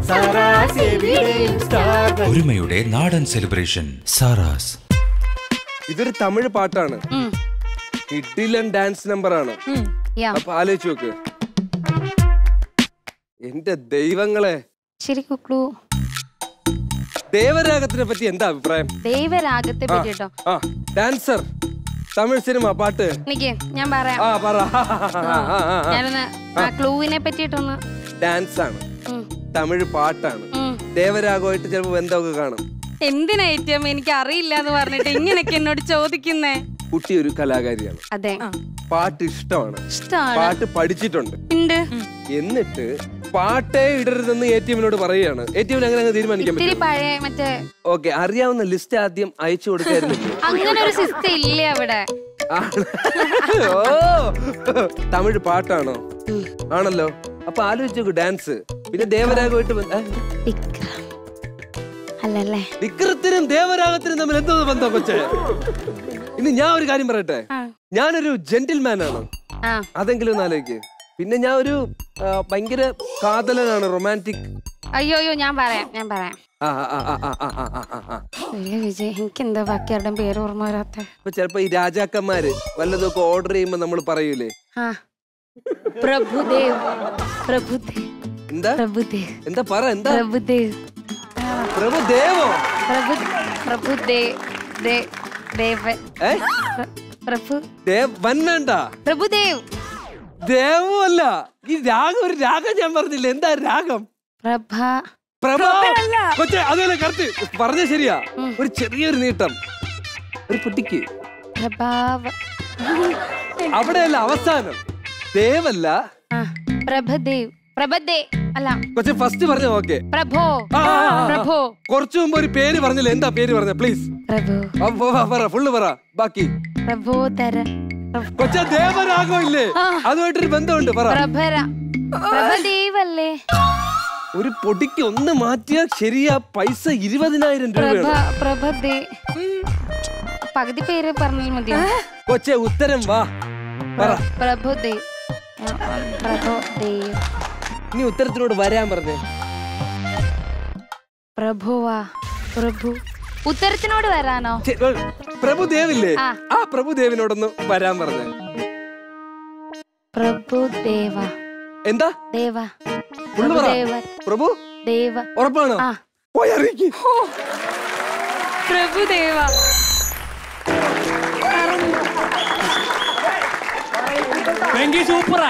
Sara's എവിടെയും star ഒരുമയുടെ നാടൻ celebration Sara's ഇതൊരു തമിഴ് പാട്ടാണ് ഉം. കിഡിലൻ ഡാൻസ് നമ്പർ ആണ് യാ അപ്പൊ ആലോചിച്ച് നോക്ക് എന്റെ ദൈവങ്ങളെ ശരി കുക്ലു ദേവരാഗത്തിനെ പറ്റി എന്താ അഭിപ്രായം ദൈവരാഗത്തെ പറ്റിട്ടോ ആ ഡാൻസർ തമിഴ് സിനിമ പാട്ട് എനിക്ക് ഞാൻ പറയാം ആ പറ ഞാനൊന്ന് ആ ക്ലൂവിനെ പറ്റിയിട്ടൊന്ന് ഡാൻസ് ആണ് ഉം, തമിഴ് പാട്ടാണ് ഉം. ദേവരാഗമായിട്ട് ചിലപ്പോ ബന്ധമൊക്കെ കാണും എന്തിനാ ഏറ്റവും എനിക്ക് അറിയില്ല എന്ന് പറഞ്ഞിട്ട് ഇങ്ങനെയൊക്കെ എന്നോട് ചോദിക്കുന്നേ കുട്ടി ഒരു കലാകാരിയാണ് അതെ പാട്ട് ഇഷ്ടമാണ് ഇഷ്ടമാണ് പാട്ട് പഠിച്ചിട്ടുണ്ട് ഉണ്ട് എന്നിട്ട് പാട്ടേ ഇടരുതെന്ന് എ ടി എമ്മിനോട് പറയുകയാണ് എ ടി എമ്മിന് അങ്ങനെ അങ്ങ് തീരുമാനിക്കാൻ ഇത്തിരി പറ്റും പഴയ മറ്റേ ഓക്കെ അറിയാവുന്ന ലിസ്റ്റ് ആദ്യം അയച്ചു കൊടുക്കായിരുന്നു അങ്ങനെ ഒരു സിസ്റ്റം ഇല്ല അവിടെ ഓ തമിഴ് പാട്ടാണോ ആണല്ലോ അപ്പൊ ആലോചിച്ചു ഡാൻസ് പിന്നെ ദേവരാഗമായിട്ട് ബന്ധ- ഏ? വിക്രം അല്ലല്ലേ വിക്രത്തിനും ദേവരാഗത്തിനും തമ്മിൽ എന്തോ ബന്ധം കൊച്ചേ ഇനി ഞാൻ ഒരു കാര്യം പറയട്ടെ ആ. ഞാനൊരു ജെന്റിൽമാൻ ആണ് ആ അതെങ്കിലും ഒന്ന് ആലോചിക്ക് പിന്നെ ഞാൻ ഒരു ആ, ഭയങ്കര കാതലനാണ് റൊമാൻറ്റിക് അയ്യോ അയ്യോ ഞാൻ പറയാം ഞാൻ പറയാം ആ ആ ആ ആ ആ ആ ആ ആ ആ അയ്യോ വിജയ് എനിക്ക് എന്താ ബാക്കി ആരുടെയും പേര് ഓർമ്മ വരാത്ത ഇപ്പൊ ചിലപ്പോ ഈ രാജാക്കന്മാര് വല്ലതൊക്കെ ഓർഡർ ചെയ്യുമ്പോ നമ്മൾ പറയൂലേ ആ പ്രഭുദേവ് പ്രഭുദേവ് എന്താ പ്രഭുദേവ് എന്താ പറ എന്താ പ്രഭുദേവ് പ്രഭു ദേവോ പ്രഭു പ്രഭുദേവ് ദേ ദേവൻ ഏ പ്ര- പ്രഭു ദേവ് വൻ വേണ്ട പ്രഭുദേവ് ദേവോ അല്ല ഈ രാഗം ഒരു രാഗം ഞാൻ പറഞ്ഞില്ല എന്താ രാഗം പ്രഭ പ്രഭ കൊച്ചെ അതുപോലെ കറക്റ്റ് പറഞ്ഞ ശരിയാ ഒരു ചെറിയൊരു നീട്ടം ഒരു കുട്ടിക്ക് പ്രഭാവ അവിടെയല്ല അവസാനം ദേവല്ല ആ പ്രഭദേവ് പ്രഭദേ അല്ല കൊച്ചെ ഫസ്റ്റ് പറഞ്ഞ ഓക്കെ പ്രഭോ ആ, ആ, ആ. പ്രഭോ കുറച്ചു മുമ്പ് ഒരു പേര് പറഞ്ഞില്ല എന്താ പേര് പറഞ്ഞ പ്ലീസ് പ്രഭു പറ ഫുള്ള് പറ ബാക്കി പ്രഭോദര കൊച്ച ദേവരാഗം ഇല്ലേ അതുമായിട്ടൊരു ബന്ധമുണ്ട് പറ പ്രഭര പ്രഭദേവ് അല്ലേ ഒരു പൊടിക്ക് ഒന്ന് മാറ്റിയാൽ ശരിയാ പൈസ ഇരുപതിനായിരം പ്രഭ രൂപയാണ് പ്രഭദേ പകുതി പേര് പറഞ്ഞാൽ മതിയോ കൊച്ചെ ഉത്തരം വാ പറ പ്രഭുദേവ് ആ, പ്രഭുദേവ് നീ ഉത്തരത്തിനോട് വരാൻ പറഞ്ഞേ പ്രഭുവാ പ്രഭു ഉത്തരത്തിനോട് വരാനോ ചെ- ഏ, പ്രഭുദേവില്ലേ ആ. ആ പ്രഭുദേവിനോടൊന്ന് വരാൻ പറഞ്ഞേ പ്രഭുദേവ എന്താ ദേവ ഫുള്ള് പറ പ്രഭുദേവ പ്രഭു ദേവ ഉറപ്പാണോ ആ. പോയി അറിയിക്ക് പ്രഭുദേവ വെങ്കി സൂപ്പറാ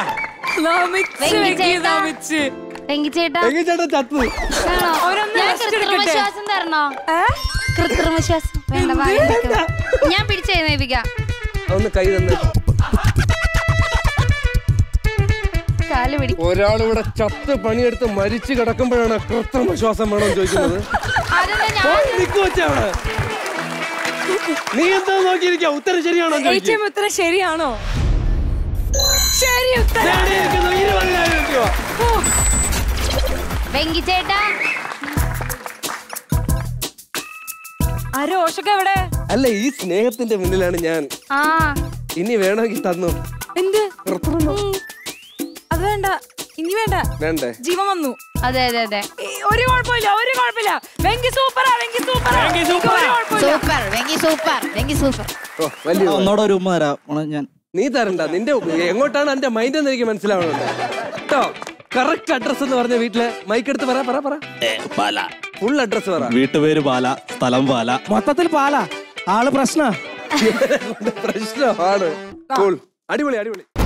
വെങ്കിച്ചേട്ടാ എങ്കിൽ ചേട്ടാ ചത്തു ആണോ? ഞാൻ കൃത്രിമശ്വാസം തരണോ കൃത്രിമശ്വാസം വേണ്ട വാ, എഴുന്നേക്ക്. ഞാൻ പിടിച്ചെഴുന്നേപ്പിക്കാം ഒന്ന് കൈ തന്നെ കാല് പിടിക്കും ഒരാളിവിടെ ചത്ത് പണിയെടുത്ത് മരിച്ചു കിടക്കുമ്പോഴാണ് കൃത്രിമ ശ്വാസം വേണം ചോദിക്കുന്നത് അതെന്താ ഞാൻ പോയി നിക്ക് കൊച്ചേ അവിടെ. നീ എന്താ നോക്കിയിരിക്കാ ഉത്തരം ശരിയാണോ ചോദിക്ക്. ഏറ്റവും ഉത്തരം ശരിയാണോ ശരി ഉത്തരം ദേ ഇരിക്കുന്നു, ഇരുപതിനായിരം രൂപ. വെങ്കിച്ചേട്ടാ ആ രോഷൊക്കെ എവിടെ അല്ല ഈ സ്നേഹത്തിന്റെ മുന്നിലാണ് ഞാൻ ആ ഇനി വേണമെങ്കിൽ തന്നു എന്ത് കൃത്രിമം അത് വേണ്ട ഇനി വേണ്ട വേണ്ടേ ജീവൻ വന്നു അതെ അതെ അതെ ഏ, ഒരു കുഴപ്പമില്ല ഒരു കുഴപ്പമില്ല വെങ്കി സൂപ്പറാ വെങ്കി സൂപ്പറാ വെങ്കി സൂപ്പറാ. ഒരു കുഴപ്പമില്ല super Venky super Venky super ഓ, വലിയ ഒന്നോടെ ഒരു ഉമ്മ തരാം ഞാൻ നീ തരണ്ട നിന്റെ എങ്ങോട്ടാണ് എന്റെ മൈൻഡ് എന്ന് എനിക്ക് മനസ്സിലാവണുണ്ട് കേട്ടോ കറക്റ്റ് അഡ്രസ് എന്ന് പറഞ്ഞ വീട്ടിലെ മൈക്ക് എടുത്ത് പറ പറ പറ പാല ഫുൾ അഡ്രസ് പറ വീട്ടുപേര് പാല സ്ഥലം പാല മൊത്തത്തിൽ പാലാ ആള് പ്രശ്ന പ്രശ്നമാണ് Cool. അടിപൊളി അടിപൊളി